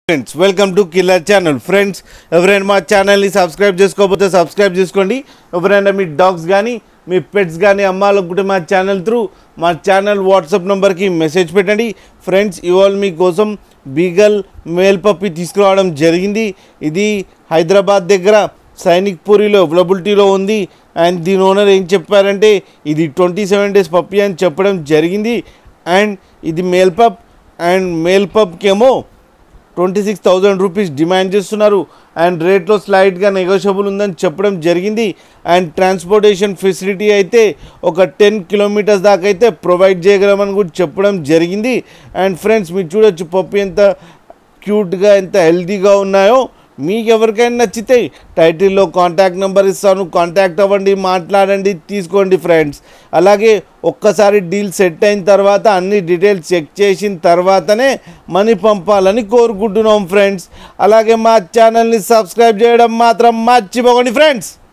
friends welcome to killer channel friends ఎవరైనా మా ఛానల్ని సబ్స్క్రైబ్ చేసుకోకపోతే సబ్స్క్రైబ్ చేసుకోండి ఎవరైనా మీ డాగ్స్ కానీ మీ పెట్స్ కానీ అమ్మాలనుకుంటే మా ఛానల్ త్రూ మా ఛానల్ వాట్సాప్ నెంబర్కి మెసేజ్ పెట్టండి ఫ్రెండ్స్ ఇవాళ మీకోసం బీగల్ మేల్ పప్పి తీసుకురావడం జరిగింది ఇది హైదరాబాద్ దగ్గర సైనిక్ పూరిలో అవైలబిలిటీలో ఉంది అండ్ దీని ఓనర్ ఏం చెప్పారంటే ఇది ట్వంటీ సెవెన్ డేస్ పప్పి అని చెప్పడం జరిగింది అండ్ ఇది మేల్ పప్ అండ్ మేల్ పప్కేమో twenty six thousand rupees demand చేస్తున్నారు అండ్ రేట్లో స్లైడ్గా నెగోషియబుల్ ఉందని చెప్పడం జరిగింది అండ్ ట్రాన్స్పోర్టేషన్ ఫెసిలిటీ అయితే ఒక టెన్ కిలోమీటర్స్ దాకా అయితే ప్రొవైడ్ చేయగలమని కూడా చెప్పడం జరిగింది అండ్ ఫ్రెండ్స్ మీరు చూడొచ్చు పప్పు ఎంత క్యూట్గా ఎంత హెల్తీగా ఉన్నాయో మీకు ఎవరికైనా నచ్చితే టైటిల్లో కాంటాక్ట్ నెంబర్ ఇస్తాను కాంటాక్ట్ అవ్వండి మాట్లాడండి తీసుకోండి ఫ్రెండ్స్ అలాగే ఒక్కసారి డీల్ సెట్ అయిన తర్వాత అన్ని డీటెయిల్స్ చెక్ చేసిన తర్వాతనే మనీ పంపాలని కోరుకుంటున్నాం ఫ్రెండ్స్ అలాగే మా ఛానల్ని సబ్స్క్రైబ్ చేయడం మాత్రం మర్చిపోకండి ఫ్రెండ్స్